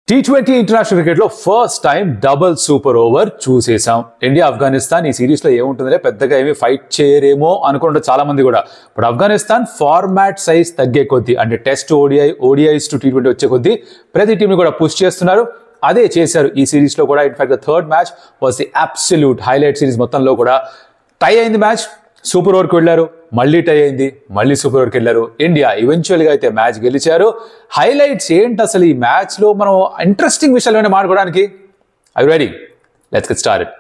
Tea twenty international cricket లో first time double super over చూసేసాం India Afghanistan ఈ series లో ఏముంటుందంటే పెద్దగా ఏమీ ఫైట్ చేయరేమో అనుకుంటారు చాలా మంది కూడా బట్ ఆఫ్ఘనిస్తాన్ ఫార్మాట్ సైజ్ తగ్గే కొద్దీ అంటే test ODI ODIs to T twenty వచ్చే కొద్దీ ప్రతి టీంని కూడా పుష్ చేస్తున్నారు అదే చేశారు ఈ సిరీస్ లో కూడా in fact the third match was the absolute highlight series మొత్తంలో కూడా టై అయింది మ్యాచ్ సూపర్ ఓవర్కి వెళ్ళారు మళ్ళీ టై అయింది మళ్ళీ సూపర్ ఓవర్కి వెళ్ళారు ఇండియా ఈవెన్చువల్ గా అయితే మ్యాచ్ గెలిచారు హైలైట్స్ ఏంటి అసలు ఈ మ్యాచ్ లో మనం ఇంట్రెస్టింగ్ విషయాలు మాట్లాడుకోవడానికి I ready let's get start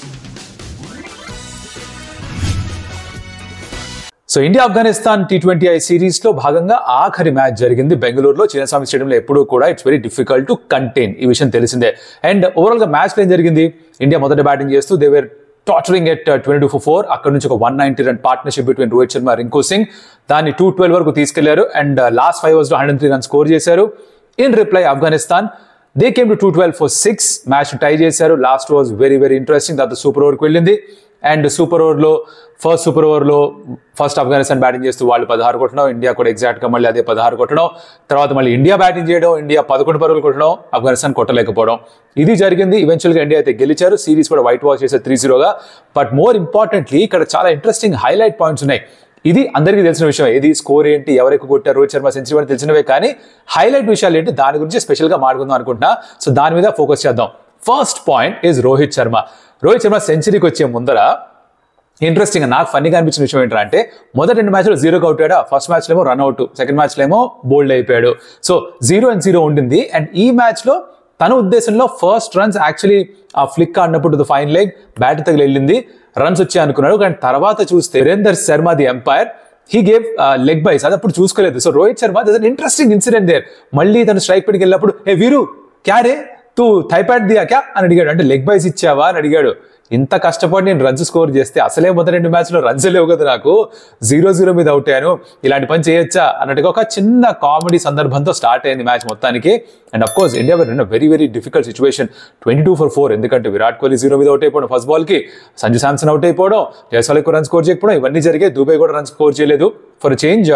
so India Afghanistan T twenty I series లో భాగంగా ఆఖరి మ్యాచ్ జరిగింది బెంగళూరులో చిన్నస్వామి స్టేడియంలో ఎప్పుడూ కూడా it's very difficult to contain ఈ విషయం తెలిసిందే అండ్ ఓవరాల్ గా మ్యాచ్ ఏం జరిగింది ఇండియా మొదట బ్యాటింగ్ చేస్తూ they were tottering at twenty two four అక్కడ నుంచి ఒక one ninety run partnership between Rohit Sharma Rinku Singh దాన్ని టూ ట్వెల్వ్ వరకు తీసుకెళ్లారు అండ్ లాస్ట్ ఫైవ్ అవర్స్ లో హండ్రెడ్ త్రీ రన్ స్కోర్ చేశారు in reply Afghanistan they came to two twelve four six match tie చేశారు last was very very interesting తర్వాత super ఓవర్కి వెళ్ళింది and super ఓవర్లో ఫస్ట్ సూపర్ ఓవర్లో ఫస్ట్ ఆఫ్ఘనిస్తాన్ బ్యాటింగ్ చేస్తూ వాళ్ళు పదహారు కొట్టడం ఇండియా కూడా ఎగ్జాక్ట్గా మళ్ళీ అదే పదహారు కొట్టడం తర్వాత మళ్ళీ ఇండియా బ్యాటింగ్ చేయడం ఇండియా పదకొండు పరుగులు కొట్టడం ఆఫ్ఘనిస్తాన్ కొట్టలేకపోవడం ఇది జరిగింది ఈవెన్చువల్గా ఇండియా అయితే గెలిచారు సిరీస్ కూడా వైట్ వాష్ చేశారు త్రీ జీరోగా బట్ మోర్ ఇంపార్టెంట్లీ ఇక్కడ చాలా ఇంట్రెస్టింగ్ హైలైట్ పాయింట్స్ ఉన్నాయి ఇది అందరికీ తెలిసిన విషయం ఏది స్కోర్ ఏంటి ఎవరికి కొట్టారు రోహిత్ శర్మ సెంచరీ అని తెలిసినవే కానీ హైలైట్ విషయాలు ఏంటి దాని గురించి స్పెషల్గా మాట్లాడుకుందాం అనుకుంటున్నా సో దాని మీద ఫోకస్ చేద్దాం first point is Rohit Sharma Rohit Sharma సెంచరీకి వచ్చే ముందర ఇంట్రెస్టింగ్ నాకు ఫన్నీగా అనిపించిన విషయం ఏంటంటే మొదటి రెండు మ్యాచ్లో జీరోకి అవుట్ అయ్యాడు ఫస్ట్ మ్యాచ్లో ఏమో రన్ అవుట్ సెకండ్ మ్యాచ్లో ఏమో బోల్డ్ అయిపోయాడు సో జీరో అండ్ జీరో ఉండింది అండ్ ఈ మ్యాచ్లో తన ఉద్దేశంలో ఫస్ట్ రన్స్ యాక్చువల్లీ ఆ ఫ్లిక్ ఆడినప్పుడు ద ఫైన్ లెగ్ బ్యాట్ తగిలి వెళ్ళింది రన్స్ వచ్చాయి అనుకున్నాడు కానీ తర్వాత చూస్తే Virender Sharma the umpire he gave leg byes అది అప్పుడు చూసుకోలేదు so Rohit Sharma thus an interesting incident there మళ్ళీ తను స్ట్రైక్ పెట్టుకు వెళ్ళినప్పుడు ఏ వీరు క్యారే తూ థైపాడ్ దియా క్యా అని అడిగాడు అంటే లెగ్ బైస్ ఇచ్చావా అని అడిగాడు ఇంత కష్టపడి నేను రన్స్ స్కోర్ చేస్తే అసలే మొదటి రెండు మ్యాచ్లో రన్స్ లేవు కదా నాకు జీరో జీరో మీద అవుట్ అయ్యాను ఇలాంటి పని చేయొచ్చా అన్నట్టుగా ఒక చిన్న కామెడీ సందర్భంతో స్టార్ట్ అయింది మ్యాచ్ మొత్తానికి and of course India in very very difficult situation twenty two for four ఎందుకంటే విరాట్ కోహ్లీ జీరో మీద అవుట్ అయిపోవడం ఫస్ట్ బాల్కి సంజు శాంసన్ అవుట్ అయిపోవడం జయస్వాల్ ఎక్కువ రన్ స్కోర్ చేయకపోవడం ఇవన్నీ జరిగాయి దుబాయ్ కూడా రన్ స్కోర్ చేయలేదు ఫర్ చేంజ్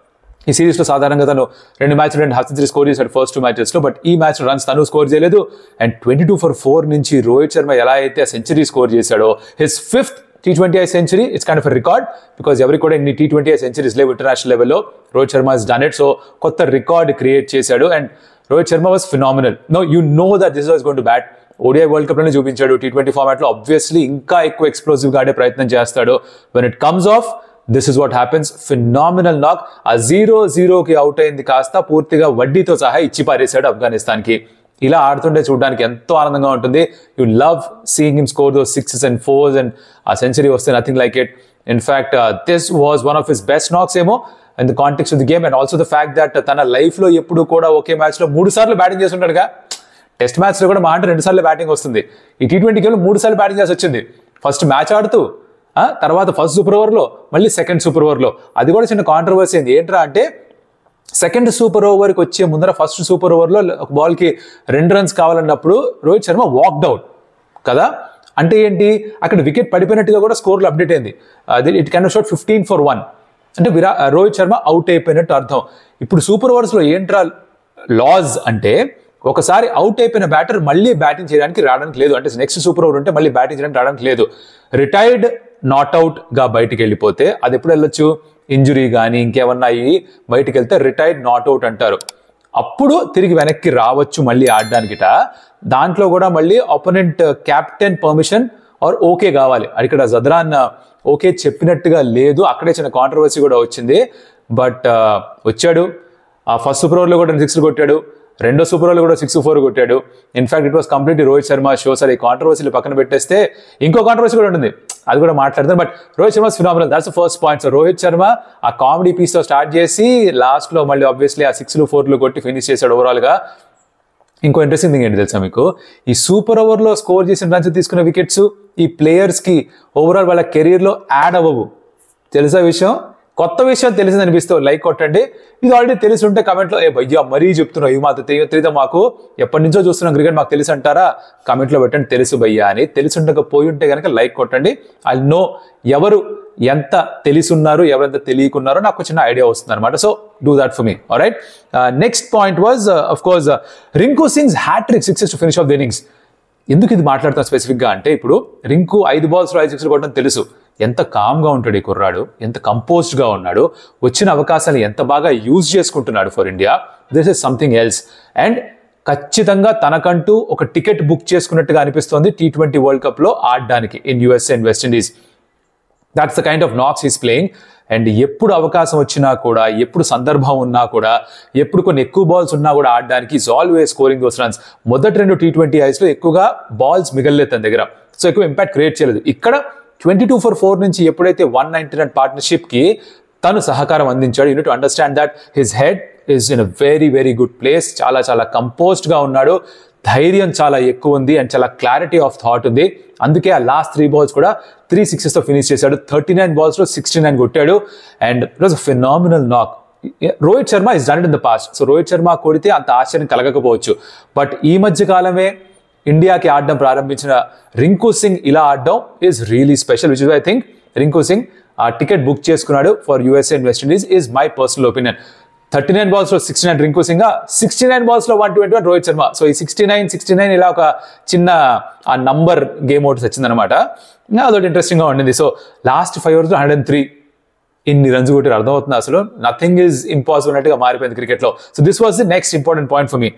ఈ సిరీస్లో సాధారణంగా తను రెండు మ్యాచ్ రెండు హాఫ్ సెంచరీ స్కోర్ చేశాడు ఫస్ట్ టూ మ్యాచెస్లో బట్ ఈ మ్యాచ్ రన్స్ తను స్కోర్ చేయలేదు and twenty two for four నుంచి రోహిత్ శర్మ ఎలా అయితే ఆ సెంచరీ స్కోర్ చేశాడో his fifth T twenty I century it's kind of record because ఎవరికి కూడా ఇన్ని టీ ట్వంటీ ఐ సెంచరీస్ లేవు ఇంటర్నేషనల్ లెవెల్లో Rohit Sharma is done it so కొత్త రికార్డ్ క్రియేట్ చేశాడు and Rohit Sharma was phenomenal no you know that this was gone to bat ODI world cup లోనే చూపించాడు T twenty ఫార్మాట్లో ఆబ్వియస్లీ ఇంకా ఎక్కువ ఎక్స్ప్లోజివ్ గా ఆడే ప్రయత్నం చేస్తాడు when it comes of this is what happens phenomenal knock ఆ జీరో జీరోకి అవుట్ అయింది కాస్త పూర్తిగా వడ్డీతో సహా ఇచ్చి పారేశాడు ఆఫ్ఘనిస్తాన్కి ఇలా ఆడుతుంటే చూడడానికి ఎంతో ఆనందంగా ఉంటుంది you love seeing him score those six and fours and ఆ సెంచరీ వస్తే nothing like it in fact this was one of his best knocks ఏమో in the context of the game and also the fact that తన లైఫ్లో ఎప్పుడు కూడా ఒకే మ్యాచ్లో మూడు సార్లు బ్యాటింగ్ చేస్తుంటాడుగా టెస్ట్ మ్యాచ్లో కూడా మా అంటే రెండు సార్లు బ్యాటింగ్ వస్తుంది ఈ టీ ట్వంటీ గేమ్లో మూడు సార్లు బ్యాటింగ్ చేసి వచ్చింది ఫస్ట్ మ్యాచ్ ఆడుతూ తర్వాత ఫస్ట్ సూపర్ ఓవర్లో మళ్ళీ సెకండ్ సూపర్ ఓవర్లో అది కూడా చిన్న కాంట్రవర్సీ అయింది ఏంట్రా అంటే సెకండ్ సూపర్ ఓవర్కి వచ్చే ముందర ఫస్ట్ సూపర్ ఓవర్లో ఒక బాల్కి రెండు రన్స్ కావాలన్నప్పుడు రోహిత్ శర్మ వాక్డ్ అవుట్ కదా అంటే ఏంటి అక్కడ వికెట్ పడిపోయినట్టుగా కూడా స్కోర్లు అప్డేట్ అయింది అది it can shot fifteen for one అంటే విరా రోహిత్ శర్మ అవుట్ అయిపోయినట్టు అర్థం ఇప్పుడు సూపర్ ఓవర్స్లో ఏంట్రా లాజ్ అంటే ఒకసారి అవుట్ అయిపోయిన బ్యాటర్ మళ్ళీ బ్యాటింగ్ చేయడానికి రావడానికి లేదు అంటే నెక్స్ట్ సూపర్ ఓవర్ ఉంటే మళ్ళీ బ్యాటింగ్ చేయడానికి రావడానికి లేదు రిటైర్డ్ నాట్అవుట్గా బయటికి వెళ్ళిపోతే అది ఎప్పుడు వెళ్ళొచ్చు ఇంజురీ కానీ ఇంకేమన్నా అయ్యి బయటికి వెళ్తే రిటైర్డ్ నాట్అవుట్ అంటారు అప్పుడు తిరిగి వెనక్కి రావచ్చు మళ్ళీ ఆడడానికిట దాంట్లో కూడా మళ్ళీ opponent captain permission or okay కావాలి ఇక్కడ జద్రాన్ ఓకే చెప్పినట్టుగా లేదు అక్కడే చిన్న కాంట్రవర్సీ కూడా వచ్చింది బట్ వచ్చాడు ఆ ఫస్ట్ సూపర్ ఓవర్లో కూడా సిక్స్ కొట్టాడు రెండో సూపర్ ఓవర్లో కూడా సిక్స్ ఫోర్ కొట్టాడు in fact it was complete Rohit Sharma show సరే ఈ కాంట్రవర్సీలు పక్కన పెట్టేస్తే ఇంకో కాంట్రవర్సీ కూడా ఉంటుంది అది కూడా మాట్లాడతాను but Rohit Sharma phenomenal that's first point so Rohit Sharma ఆ కామెడీ పీస్తో స్టార్ట్ చేసి లాస్ట్లో మళ్ళీ ఆబ్వియస్లీ ఆ సిక్స్లు ఫోర్లు కొట్టి ఫినిష్ చేశాడు ఓవరాల్గా ఇంకో ఇంట్రెస్టింగ్ థింగ్ ఏంటి తెలుసా మీకు ఈ సూపర్ ఓవర్లో స్కోర్ చేసిన రన్స్ తీసుకున్న వికెట్స్ ఈ ప్లేయర్స్కి ఓవరాల్ వాళ్ళ కెరీర్లో యాడ్ అవ్వవు తెలుసా విషయం కొత్త విషయం తెలిసింది అనిపిస్తే లైక్ కొట్టండి ఇది ఆల్రెడీ తెలిసి ఉంటే కమెంట్లో ఏ భయ్యా మరీ చెప్తున్నావు ఇవి మాత్రం తెలియదు మాకు ఎప్పటి నుంచో చూస్తున్నాం క్రికెట్ మాకు తెలిసి అంటారా కమెంట్లో పెట్టండి తెలుసు భయ్యా అని తెలిసి ఉండకపోయి ఉంటే కనుక లైక్ కొట్టండి ఐ నో ఎవరు ఎంత తెలిసున్నారు ఎవరెంత తెలియకున్నారో నాకు చిన్న ఐడియా వస్తుంది అనమాట so do that for me right next point was of course Rinku Singh's hattrick sixes to finish off the innings ఎందుకు ఇది మాట్లాడతాం స్పెసిఫిక్గా అంటే ఇప్పుడు రింకు ఐదు బాల్స్ ఐదు సిక్స్ కొట్టడం తెలుసు ఎంత కామ్గా ఉంటాడు ఈ కుర్రాడు ఎంత కంపోజ్డ్గా ఉన్నాడు వచ్చిన అవకాశాలు ఎంత బాగా యూజ్ చేసుకుంటున్నాడు for India this is something else and ఖచ్చితంగా తనకంటూ ఒక టికెట్ బుక్ చేసుకున్నట్టుగా అనిపిస్తోంది టీ ట్వంటీ వరల్డ్ కప్లో ఆడడానికి in USA and West Indies that's the kind of knocks is playing and ఎప్పుడు అవకాశం వచ్చినా కూడా ఎప్పుడు సందర్భం ఉన్నా కూడా ఎప్పుడు కొన్ని ఎక్కువ బాల్స్ ఉన్నా కూడా ఆడడానికి is always scoring those runs మొదటి రెండు టీ ట్వంటీ ఐస్లో ఎక్కువగా బాల్స్ మిగలలేదు తన దగ్గర సో ఎక్కువ ఇంపాక్ట్ క్రియేట్ చేయలేదు ఇక్కడ ట్వంటీ టూ ఫర్ ఫోర్ నుంచి ఎప్పుడైతే వన్ నైన్టీ నైన్ పార్ట్నర్షిప్కి తను సహకారం అందించాడు you need to understand that his head is in a very very good place చాలా చాలా కంపోజ్డ్గా ఉన్నాడు ధైర్యం చాలా ఎక్కువ ఉంది అండ్ చాలా క్లారిటీ ఆఫ్ థాట్ ఉంది అందుకే ఆ లాస్ట్ త్రీ బాల్స్ కూడా త్రీ సిక్సెస్తో ఫినిష్ చేశాడు థర్టీ నైన్ బాల్స్లో సిక్స్టీ నైన్ కొట్టాడు and it was phenomenal knock Rohit Sharma is done in the past so Rohit Sharma కొడితే అంత ఆశ్చర్యం కలగకపోవచ్చు బట్ ఈ మధ్య కాలమే ఇండియాకి ఆడడం ప్రారంభించిన రింకు సింగ్ ఇలా ఆడడం is really special which is I think Rinku Singh ఆ టికెట్ బుక్ చేసుకున్నాడు for USA and West Indies is my personal opinion thirty nine balls లో sixty nine Rinku Singh sixty nine balls లో one twenty one Rohit Sharma so ఈ సిక్స్టీ నైన్ సిక్స్టీ నైన్ ఇలా ఒక చిన్న ఆ number game ఒకటి వచ్చిందనమాట అదొకటి ఇంట్రెస్టింగ్ గా ఉండింది so last five overs hundred and three ఇన్ని రన్స్ కొట్టి అర్థమవుతుంది అసలు నథింగ్ ఈజ్ ఇంపాసిబుల్ అన్నట్టుగా మారిపోయింది క్రికెట్ లో so this was the next important point for me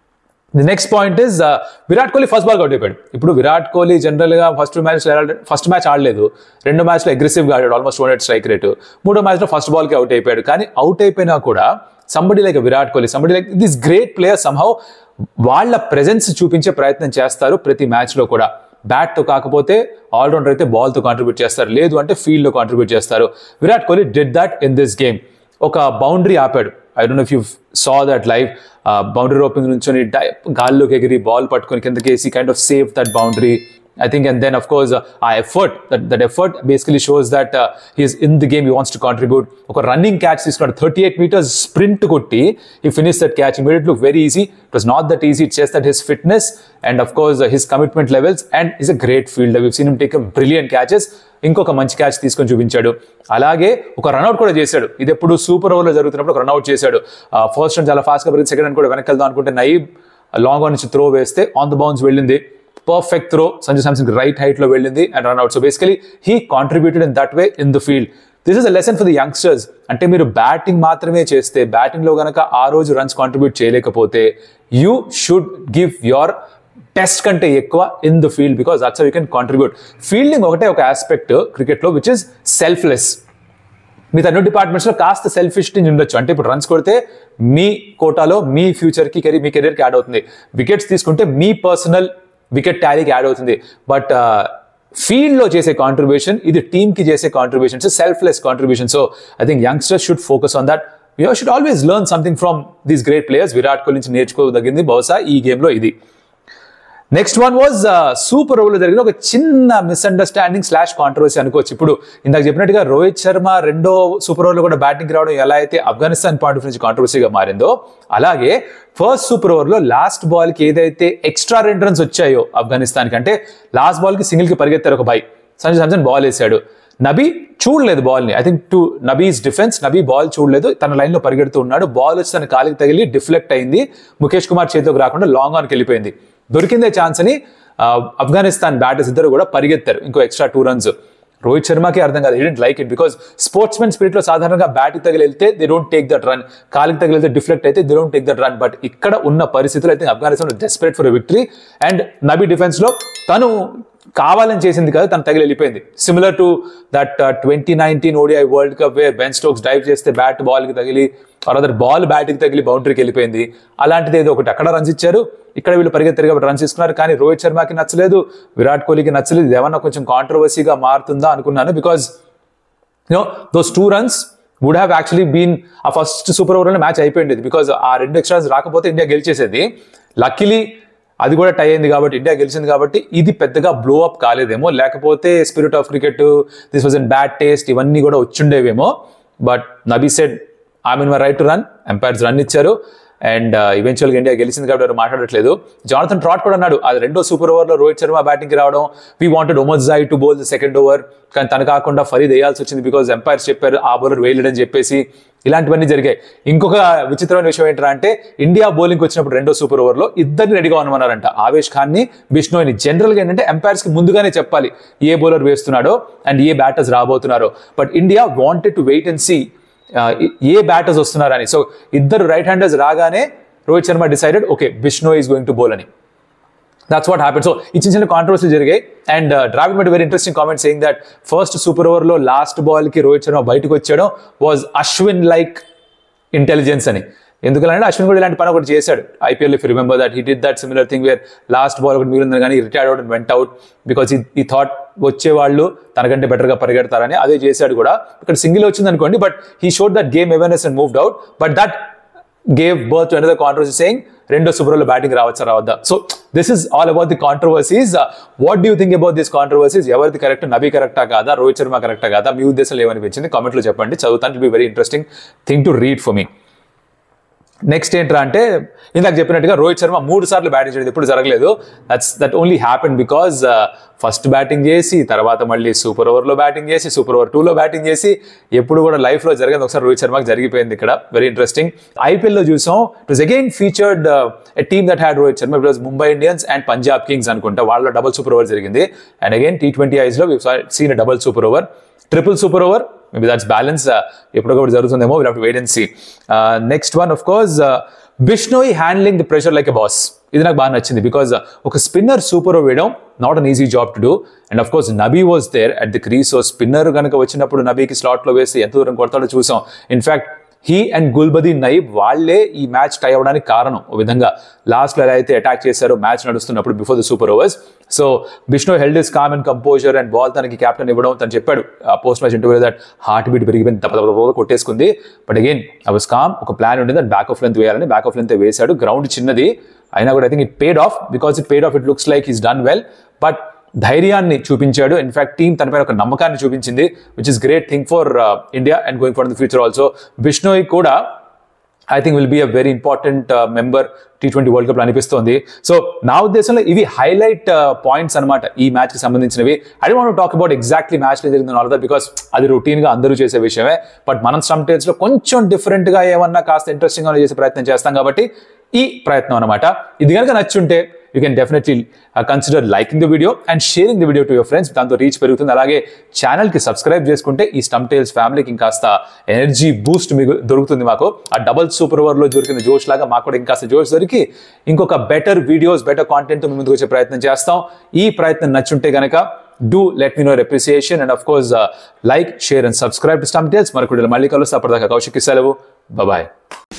the next point is Virat Kohli first ball out అయిపోయాడు ఇప్పుడు విరాట్ కోహ్లీ జనరల్ గా ఫస్ట్ మ్యాచ్ ఫస్ట్ మ్యాచ్ ఆడలేదు రెండు మ్యాచ్లో అగ్రెసివ్ గా ఆడాడు almost two hundred strike rate మూడో మ్యాచ్ లో ఫస్ట్ బాల్ కి అవుట్ అయిపోయాడు కానీ అవుట్ అయిపోయినా కూడా somebody like Virat Kohli somebody like this great player somehow వాళ్ళ ప్రెజెన్స్ చూపించే ప్రయత్నం చేస్తారు ప్రతి మ్యాచ్ లో కూడా బ్యాట్ తో కాకపోతే ఆల్రౌండర్ అయితే బాల్ తో కాంట్రిబ్యూట్ చేస్తారు లేదు అంటే ఫీల్డ్ లో కాంట్రిబ్యూట్ చేస్తారు Virat Kohli did that in this game ఒక బౌండరీ ఆపాడు I don't if you saw that live boundary roping నుంచి గాల్లోకి ఎగిరి బాల్ పట్టుకొని కిందకి వేసి kind of save that boundary I think, and then of course, uh, our effort, that, that effort basically shows that uh, he is in the game, he wants to contribute. ఒక running catch తీసుకున్నాడు thirty eight metres sprint కొట్టి ఈ finish that catch made it look very easy it was not that easy it shows that his fitness and of course his commitment levels and is a great field we seen take brilliant catches ఇంకొక మంచి catch తీసుకొని చూపించాడు అలాగే ఒక run out కూడా చేశాడు ఇది ఎప్పుడు సూపర్ ఓవర్లో జరుగుతున్నప్పుడు ఒక రన్అట్ చేశాడు ఫస్ట్ రన్ చాలా ఫాస్ట్గా పెరిగింది సెకండ్ రన్ కూడా వెనక్కి వెళ్దాం అనుకుంటే నయీబ్ లాంగ్ ఆన్ నుంచి త్రో వేస్తే ఆన్ ద బౌన్స్ వెళ్ళింది perfect throw Sanju Samson right height లో వెళ్ళింది and run out so basically he contributed in that way in the field this is a lesson for the youngsters అంటే మీరు బ్యాటింగ్ మాత్రమే చేస్తే batting లో గనక ఆ రోజు రన్స్ కాంట్రిబ్యూట్ చేయలేకపోతే you should give your best కంటే ఎక్కువ in the field because that's you can contribute fielding ఒకటే ఒక ఆస్పెక్ట్ క్రికెట్లో విచ్ ఇస్ సెల్ఫ్లెస్ మిగతా అన్ని డిపార్ట్మెంట్స్లో కాస్త సెల్ఫిష్ ఉండొచ్చు అంటే ఇప్పుడు రన్స్ కొడితే మీ కోటాలో మీ ఫ్యూచర్కి కెరీర్ మీ కెరీర్కి యాడ్ అవుతుంది వికెట్స్ తీసుకుంటే మీ పర్సనల్ వికెట్ టాలీకి యాడ్ అవుతుంది బట్ ఫీల్డ్లో చేసే కాంట్రిబ్యూషన్ ఇది టీమ్కి చేసే contribution selfless contribution so I think youngsters should focus on that you should always learn something from these great players Virat Kohli నుంచి నేర్చుకోదగింది బహుశా ఈ గేమ్లో ఇది నెక్స్ట్ వన్ వాజ్ సూపర్ ఓవర్లో జరిగిన ఒక చిన్న మిస్అండర్స్టాండింగ్ స్లాష్ కాంట్రవర్సీ అనుకోవచ్చు ఇప్పుడు ఇందాక చెప్పినట్టుగా రోహిత్ శర్మ రెండో సూపర్ ఓవర్లో కూడా బ్యాటింగ్ రావడం ఎలా అయితే ఆఫ్ఘనిస్తాన్ పాయింట్ ఆఫ్ నుంచి కాంట్రవర్సీగా మారిందో అలాగే ఫస్ట్ సూపర్ ఓవర్లో లాస్ట్ బాల్కి ఏదైతే ఎక్స్ట్రా రెండు రన్స్ వచ్చాయో ఆఫ్ఘనిస్తాన్కి అంటే లాస్ట్ బాల్కి సింగిల్కి పరిగెత్తారు ఒక బై సంజయ్ సామ్సన్ బాల్ వేసాడు నబీ చూడలేదు బాల్ని I think to Nabi's defence Nabi ball చూడలేదు తన లైన్లో పరిగెడుతూ ఉన్నాడు బాల్ వచ్చి తన కాలికి తగిలి డిఫ్లెక్ట్ అయింది ముఖేష్ కుమార్ చేతిలోకి రాకుండా లాంగ్ ఆన్కి వెళ్ళిపోయింది దొరికిందే ఛాన్స్ అని ఆఫ్ఘనిస్తాన్ బ్యాటర్స్ ఇద్దరు కూడా పరిగెత్తారు ఇంకో ఎక్స్ట్రా టూ రన్స్ రోహిత్ శర్మకి అర్థం కాదు he didn't like it because sportsmen spirit లో సాధారణంగా బ్యాట్కి తగిలి వెళ్తే they don't take that run కాలికి తగిలి వెళ్తే డిఫ్లెక్ట్ అయితే they don't take that run but ఇక్కడ ఉన్న పరిస్థితులు అయితే Afghanistan desperate for victory and Nabi defence లో తను కావాలని చేసింది కదా తను తగిలి వెళ్ళిపోయింది similar to that twenty nineteen ODI world cup way Ben Stokes dive చేస్తే బ్యాట్ బాల్కి తగిలి ఆర్ అదర్ బాల్ బ్యాట్కి తగిలి బౌండరీకి వెళ్ళిపోయింది అలాంటిది ఏదో ఒకటి అక్కడ రన్స్ ఇచ్చారు ఇక్కడ వీళ్ళు పరిగెత్తారు కాబట్టి రన్స్ తీసుకున్నారు కానీ రోహిత్ శర్మకి నచ్చలేదు విరాట్ కోహ్లీకి నచ్చలేదు ఇది ఏమన్నా కొంచెం కాంట్రవర్సీగా మారుతుందా అనుకున్నాను because you know those two runs would have actually been ఆ ఫస్ట్ సూపర్ ఓవర్లో మ్యాచ్ అయిపోయింది బికాజ్ ఆ రెండు ఎక్స్ట్రాస్ రాకపోతే ఇండియా గెలిచేసేది లక్కీలీ అది కూడా టై అయింది కాబట్టి ఇండియా గెలిచింది కాబట్టి ఇది పెద్దగా బ్లో అప్ కాలేదేమో లేకపోతే spirit of cricket this was in bad taste ఇవన్నీ కూడా వచ్చిండేవేమో but Nabi said I mean my right to run umpires run ఇచ్చారు అండ్ ఈవెన్చువల్గా ఇండియా గెలిచింది కాబట్టి ఎవరు మాట్లాడట్లేదు జానథన్ ట్రాట్ కూడా అన్నాడు అది రెండో సూపర్ ఓవర్లో రోహిత్ శర్మ బ్యాటింగ్కి రావడం we wanted Omarzai to bowl the second over కానీ తను కాకుండా ఫరీద్ వేయాల్సి వచ్చింది బికాజ్ ఎంపైర్స్ చెప్పారు ఆ బౌలర్ వేయలేడని చెప్పేసి ఇలాంటివన్నీ జరిగాయి ఇంకొక విచిత్రమైన విషయం ఏంటంటే అంటే ఇండియా బౌలింగ్ వచ్చినప్పుడు రెండో సూపర్ ఓవర్లో ఇద్దరిని రెడీగా ఉండమన్నారంట ఆవేష్ ఖాన్ని బిష్ణోయ్ని జనరల్గా ఏంటంటే ఎంపైర్స్ కి ముందుగానే చెప్పాలి ఏ బౌలర్ వేస్తున్నాడో అండ్ ఏ బ్యాటర్స్ రాబోతున్నారో but India wanted to wait and see ఏ బ్యాటర్స్ వస్తున్నారని సో ఇద్దరు రైట్ హ్యాండర్స్ రాగానే Rohit Sharma decided okay Bishnoi is going to bowl అని దట్స్ వాట్ హ్యాపెన్ సో ఈ చిన్న చిన్న కాంట్రవర్సీ జరిగాయి and Dravid met very interesting comment saying that first super ఓవర్లో లాస్ట్ బాల్కి రోహిత్ శర్మ బయటకు వచ్చాడు వాజ్ అశ్విన్ లైక్ ఇంటెలిజెన్స్ అని ఎందుకంటే అశ్విన్ కూడా ఇలాంటి పని ఒకటి చేశాడు IPL if remember that he did that similar thing where last ball ఒకటి మిగిలింది కానీ retired out and went out because ఈ థాట్ వచ్చే వాళ్ళు తనకంటే బెటర్గా పరిగెడతారని అదే చేశాడు కూడా ఇక్కడ సింగిల్ వచ్చింది అనుకోండి but he showed that game awareness and moved out but that gave birth to another controversy saying రెండో సూపర్లో బ్యాటింగ్ రావచ్చా రావద్దా so this is all about the controversies what do think about this controversies ఎవరిది correct Nabi కరెక్టా కాదా రోహిత్ శర్మ కరెక్టా కాదా మీ ఉద్దేశంలో ఏమనిపించింది కామెంట్లో చెప్పండి చదువుతాను be very interesting thing to read for me next ఏంట్రా అంటే ఇందాక చెప్పినట్టుగా రోహిత్ శర్మ మూడు సార్లు బ్యాటింగ్ చేయడం ఎప్పుడు జరగలేదు that's that only happen because first batting చేసి తర్వాత మళ్ళీ సూపర్ ఓవర్లో బ్యాటింగ్ చేసి సూపర్ ఓవర్ టూలో బ్యాటింగ్ చేసి ఎప్పుడు కూడా లైఫ్లో జరిగింది ఒకసారి రోహిత్ శర్మకి జరిగిపోయింది ఇక్కడ వెరీ ఇంట్రెస్టింగ్ ఐపీఎల్లో చూసాం it was again featured a team that had Rohit Sharma it was Mumbai Indians and Punjab Kings అనుకుంటా వాళ్ళ డబుల్ సూపర్ ఓవర్ జరిగింది అండ్ అగైన్ టీ ట్వంటీ ఐస్లో seen double super over triple super over maybe that's balance ఎప్పటికప్పుడు జరుగుతుందేమో will to wait and see next one of course Bishnoi handling the pressure like a boss ఇది నాకు బాగా నచ్చింది బికాజ్ ఒక స్పిన్నర్ సూపర్ వేయడం not an easy job to do and of course Nabi was there at the crease so spinner కనుక వచ్చినప్పుడు నబీకి స్లాట్లో వేసి ఎంత దూరం కొడతాడో చూసాం in fact he and Gulbadin Naib వాళ్లే ఈ మ్యాచ్ టై అవ్వడానికి కారణం ఓ విధంగా లాస్ట్లో ఎలా అయితే అటాక్ చేశారో మ్యాచ్ నడుస్తున్నప్పుడు before the super overs so Bishnoi held his calm and composure and ball తనకి క్యాప్టెన్ ఇవ్వడం తను చెప్పాడు ఆ post match interview that heart beat పెరిగిపోయింది తప్ప తప్ప కొట్టేసుకుంది but again I was calm ఒక ప్లాన్ ఉండేది దట్ బ్యాక్ ఆఫ్ లెంత్ వేయాలని బ్యాక్ ఆఫ్ లెంత్ వేశాడు గ్రౌండ్ చిన్నది అయినా కూడా I think it paid off because it paid off it looks like is done well but ధైర్యాన్ని చూపించాడు ఇన్ఫాక్ట్ టీం తనపైన ఒక నమ్మకాన్ని చూపించింది which is great thing for India and going for the future also Bishnoi కూడా I think will be a very important member T twenty world cup అనిపిస్తోంది సో నా ఉద్దేశంలో ఇవి హైలైట్ పాయింట్స్ అనమాట ఈ మ్యాచ్ కి సంబంధించినవి I want talk about exactly match లో జరిగింది ఆల్ బికాస్ అది రొటీన్ గా అందరూ చేసే విషయమే బట్ మనం స్టమ్ టేల్స్ లో కొంచెం డిఫరెంట్ గా ఏమన్నా కాస్త ఇంట్రెస్టింగ్ గా చేసే ప్రయత్నం చేస్తాం కాబట్టి ఈ ప్రయత్నం అనమాట ఇది కనుక నచ్చుంటే you can definitely consider liking the video and sharing the video to your friends దాంతో రీచ్ పెరుగుతుంది అలాగే ఛానల్కి సబ్స్క్రైబ్ చేసుకుంటే ఈ స్టమ్ టైల్స్ ఫ్యామిలీకి ఇంకాస్త ఎనర్జీ బూస్ట్ మీకు దొరుకుతుంది మాకు ఆ డబల్ సూపర్ ఓవర్లో దొరికిన జోష్ లాగా మాకు కూడా ఇంకాస్త జోష్ దొరికి ఇంకొక బెటర్ వీడియోస్ బెటర్ కాంటెంట్ మీ ముందుకు వచ్చే ప్రయత్నం చేస్తాం ఈ ప్రయత్నం నచ్చుంటే గనక do let me know appreciation and of course like share and subscribe to stum tiles మరొకటి మళ్ళీ కలుస్తే అప్పటిదాకా కౌశిక్ సెలవు బాయ్